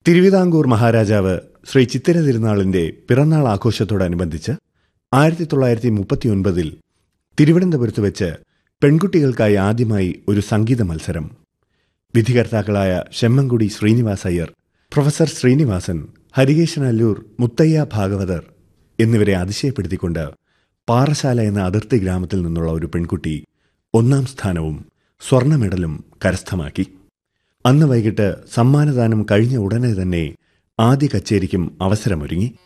തിരുവിതാംകൂർ മഹാരാജാവ് ശ്രീ ചിത്തിര തിരുനാളിന്റെ പിറന്നാൾ ആഘോഷത്തോടനുബന്ധിച്ച് ആയിരത്തി തൊള്ളായിരത്തി മുപ്പത്തിയൊൻപതിൽ തിരുവനന്തപുരത്ത് വെച്ച് പെൺകുട്ടികൾക്കായി ആദ്യമായി ഒരു സംഗീത മത്സരം വിധികർത്താക്കളായ ശെമ്മൻകുടി ശ്രീനിവാസ് അയ്യർ പ്രൊഫസർ ശ്രീനിവാസൻ ഹരികേശൻ അല്ലൂർ മുത്തയ്യ ഭാഗവതർ എന്നിവരെ അതിശയപ്പെടുത്തിക്കൊണ്ട് പാറശാല എന്ന അതിർത്തി ഗ്രാമത്തിൽ നിന്നുള്ള ഒരു പെൺകുട്ടി ഒന്നാം സ്ഥാനവും സ്വർണ്ണ മെഡലും കരസ്ഥമാക്കി അന്ന് വൈകിട്ട് സമ്മാനദാനം കഴിഞ്ഞ ഉടനെ തന്നെ ആദ്യ കച്ചേരിക്കും അവസരമൊരുങ്ങി